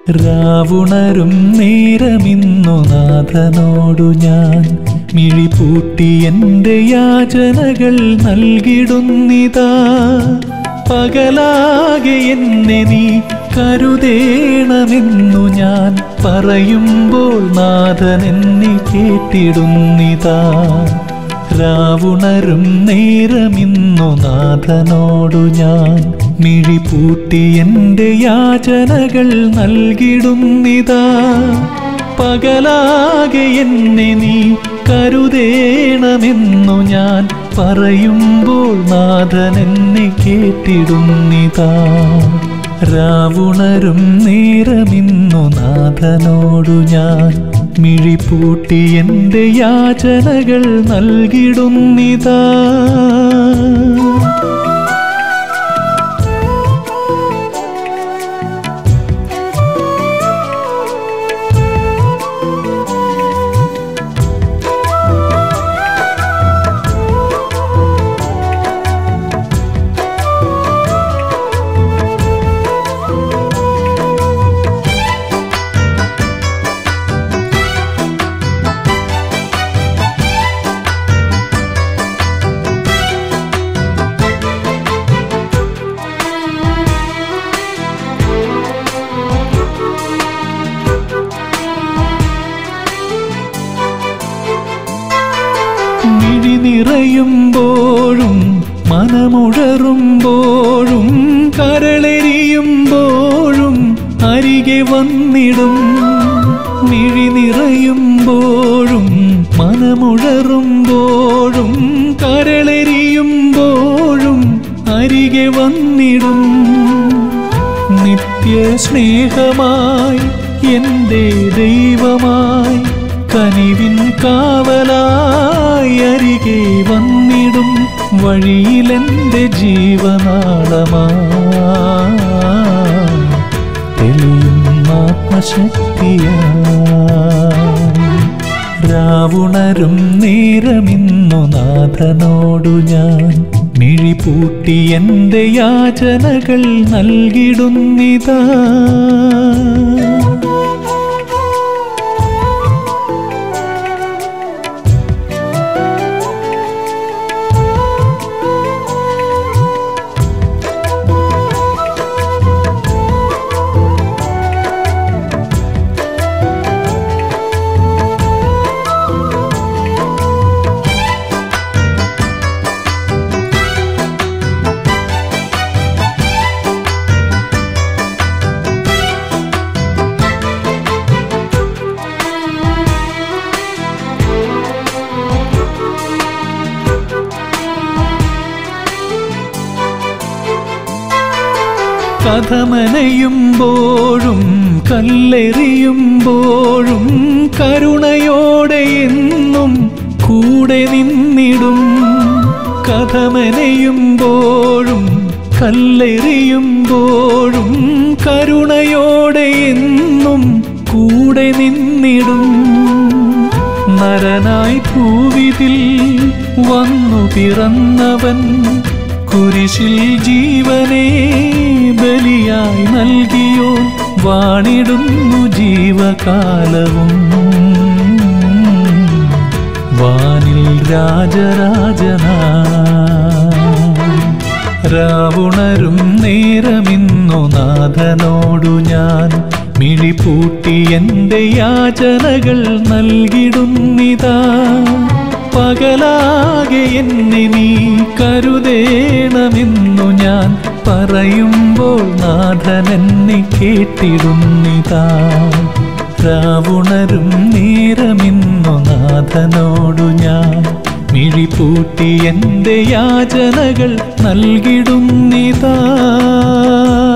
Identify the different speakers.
Speaker 1: രാവുണരും നേരമിന്നു നാഥനോടു ഞാൻ മിഴിപൂട്ടി എൻ്റെ യാചനകൾ നൽകിടുന്നിതാ പകലാകെ എന്നെ നീ കരുതേണമെന്നു ഞാൻ പറയുമ്പോൾ നാഥൻ എന്നെ കേട്ടിടുന്നിതാ രാവുണരും നേരമിന്നു നാഥനോടു ഞാൻ മിഴിപൂട്ടി എൻ്റെ യാചനകൾ നൽകിടുന്നിതാ പകലാകെ എന്നെ നീ കരുതേണമെന്നു ഞാൻ പറയുമ്പോൾ നാഥൻ എന്നെ കേട്ടിടുന്നിതാ രാവുണരും നേരമിന്നു നാഥനോടു ഞാൻ മിഴിപൂട്ടി എൻ്റെ യാചനകൾ നൽകിടുന്നിതാ മിഴി നിറയുമ്പോഴും മനമുഴറുമ്പോഴും കരളെരിയുമ്പോഴും അരികെ വന്നിടും മിഴി നിറയുമ്പോഴും മനമുഴറുമ്പോഴും കരളെരിയുമ്പോഴും അരികെ വന്നിടും നിത്യ സ്നേഹമായി എൻ്റെ ദൈവമായി കനിവിൻ കാവലായി അരികെ വന്നിടും വഴിയിലെൻ്റെ ജീവനാളമായി തെളിയും ആത്മശക്തിയായി രാവുണരും നേരമിന്നു നാഥനോടു ഞാൻ മിഴിപൂട്ടി എൻ്റെ യാചനകൾ നൽകിടുന്നിതാ കഥമനയുമ്പോഴും കല്ലെറിയുമ്പോഴും കരുണയോടെ എന്നും കൂടെ നിന്നിടും കഥമനയുമ്പോഴും കല്ലെറിയുമ്പോഴും കരുണയോടെ എന്നും കൂടെ നിന്നിടും നരനായി ഭൂവിതിൽ വന്നു പിറന്നവൻ കുരിശിൽ ജീവനെ ബലിയായി നൽകിയോ വാണിടുന്നു ജീവകാലവും വാനിൽ രാജരാജനായി രാവുണരും നേരമിന്നു നാഥനോടു ഞാൻ മിഴിപൂട്ടി എൻ്റെ യാചനകൾ നൽകിടുന്നിതാ പകലാകെ എന്നെ നീ കരുതേണമെന്നു ഞാൻ പറയുമ്പോൾ നാഥൻ എന്നെ കേട്ടിടുന്നിതാ രാവുണരും നേരമിന്നു നാഥനോടു ഞാൻ മിഴിപൂട്ടി എൻ്റെ യാചനകൾ നൽകിടുന്നിതാ